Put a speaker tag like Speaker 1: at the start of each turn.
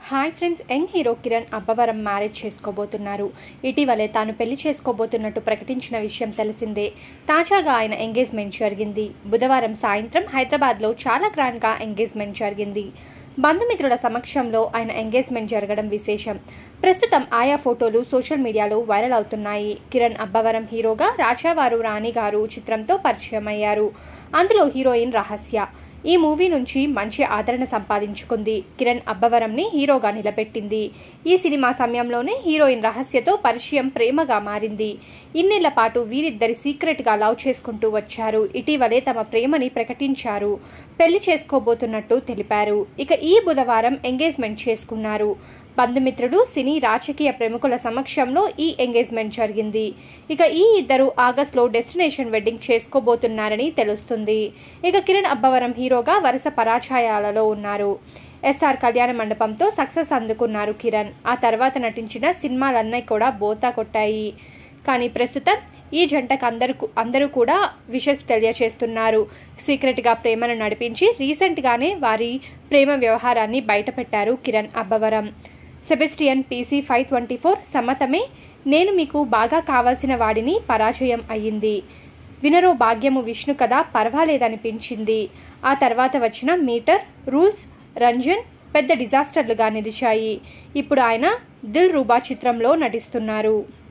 Speaker 1: hi friends young hero Kiran Abbavaram marriage చేసుకోబోతున్నారు ఇటీవలే తాను పెళ్లి చేసుకోబోతున్నట్టు ప్రకటించిన విషయం తెలిసిందే తాజాగా ఆయన ఎంగేజ్మెంట్ జరిగింది బుధవారం సాయంత్రం హైదరాబాద్లో చాలా గ్రాండ్గా ఎంగేజ్మెంట్ జరిగింది బంధుమిత్రుల సమక్షంలో ఆయన ఎంగేజ్మెంట్ జరగడం విశేషం ప్రస్తుతం ఆయా ఫోటోలు సోషల్ మీడియాలో వైరల్ అవుతున్నాయి కిరణ్ అబ్బవరం హీరోగా రాజావారు రాణి గారు చిత్రంతో పరిచయం అయ్యారు అందులో హీరోయిన్ రహస్య ఈ మూవీ నుంచి మంచి ఆదరణ సంపాదించుకుంది కిరణ్ అబ్బవరంని హీరోగా నిలబెట్టింది ఈ సినిమా సమయంలోనే హీరోయిన్ రహస్యతో పరిచయం ప్రేమగా మారింది ఇన్నేళ్ల పాటు వీరిద్దరి సీక్రెట్గా లవ్ చేసుకుంటూ వచ్చారు ఇటీవలే తమ ప్రేమని ప్రకటించారు పెళ్లి చేసుకోబోతున్నట్టు తెలిపారు ఇక ఈ బుధవారం ఎంగేజ్మెంట్ చేసుకున్నారు బంధుమిత్రులు సినీ రాజకీయ ప్రముఖుల సమక్షంలో ఈ ఎంగేజ్మెంట్ జరిగింది ఇక ఈ ఇద్దరు ఆగస్టులో డెస్టినేషన్ వెడ్డింగ్ చేసుకోబోతున్నారని తెలుస్తుంది ఇక కిరణ్ అబ్బవరం హీరోగా వరుస పరాజయాలలో ఉన్నారు ఎస్ఆర్ కళ్యాణ మండపంతో సక్సెస్ అందుకున్నారు కిరణ్ ఆ తర్వాత నటించిన సినిమాలన్నీ కూడా బోతా కొట్టాయి కానీ ప్రస్తుతం ఈ జంటకు అందరు అందరూ కూడా విషెస్ తెలియచేస్తున్నారు సీక్రెట్గా ప్రేమను నడిపించి రీసెంట్గానే వారి ప్రేమ వ్యవహారాన్ని బయటపెట్టారు Kiran Abbavaram Sebastian PC five twenty four Sammathame నేను మీకు బాగా కావాల్సిన వాడిని పరాజయం అయ్యింది వినరో భాగ్యము విష్ణు కథ పర్వాలేదనిపించింది ఆ తర్వాత వచ్చిన మీటర్ రూల్స్ రంజన్ పెద్ద డిజాస్టర్లుగా నిలిచాయి ఇప్పుడు ఆయన దిల్ రూబా చిత్రంలో నటిస్తున్నారు